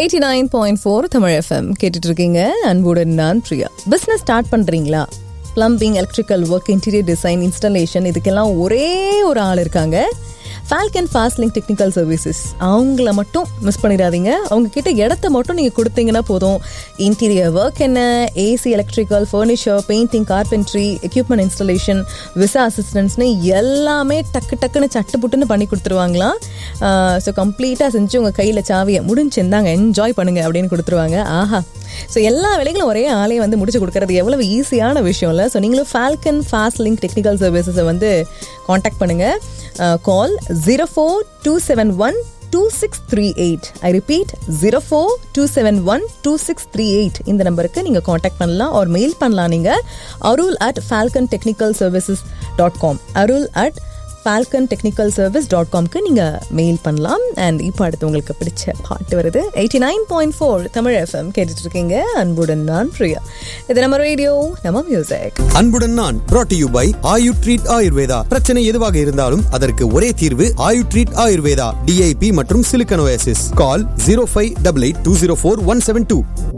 eighty nine point four Tamil FM கேட்டுட்டு இருக்கீங்க அன்புடன் நான் பிரியா பிஸ்னஸ் ஸ்டார்ட் பண்ணுறீங்களா plumbing electrical work interior design installation இதுக்கெல்லாம் ஒரே ஒரு ஆள் இருக்காங்க Falcon fast link technical services அவங்கள மட்டும் மிஸ் பண்ணிடாதீங்க அவங்க கிட்ட இடத்த மட்டும் நீங்கள் கொடுத்தீங்கன்னா போதும் இன்டீரியர் ஒர்க் என்ன AC electrical furniture painting carpentry equipment installation visa அசிஸ்டன்ஸ்னு எல்லாமே டக்கு டக்குன்னு சட்டு புட்டுன்னு பண்ணி கொடுத்துருவாங்களாம் ஸோ கம்ப்ளீட்டாக செஞ்சு உங்கள் கையில் சாவியை முடிஞ்சிருந்தாங்க என்ஜாய் பண்ணுங்க அப்படின்னு கொடுத்துருவாங்க ஆஹா ஸோ எல்லா வேலைகளும் ஒரே ஆளே வந்து முடிச்சு கொடுக்கறது எவ்வளவு ஈஸியான விஷயம் இல்லை ஸோ நீங்களும் ஃபால்கன் ஃபாஸ்ட் லிங்க் டெக்னிக்கல் சர்வீசஸை வந்து காண்டாக்ட் பண்ணுங்கள் call zero four two seven one two six three eight I repeat zero four two seven one two six three eight இந்த நம்பருக்கு நீங்கள் காண்டாக்ட் பண்ணலாம் ஒரு மெயில் பண்ணலாம் நீங்கள் Arul at Falcon technical services dot com Arul at Falcon technical service dot காம்க்கு நீங்கள் mail பண்ணலாம் அண்ட் இப்போ அடுத்து உங்களுக்கு பிடிச்ச பாட்டு வருது eighty nine point four Tamil FM கேட்டுட்டு இருக்கீங்க அன்புடன் நான் பிரியா இது நம்ம ரேடியோ நம்ம மியூசிக் அன்புடன் நான் brought to you by Ayu treat Ayurveda பிரச்சனை எதுவாக இருந்தாலும் அதற்கு ஒரே தீர்வு ஆயு ட்ரீட் ஆயுர்வேதா டிஐபி மற்றும் சிலிக்கனோசிஸ் call zero five double eight two zero four one seven two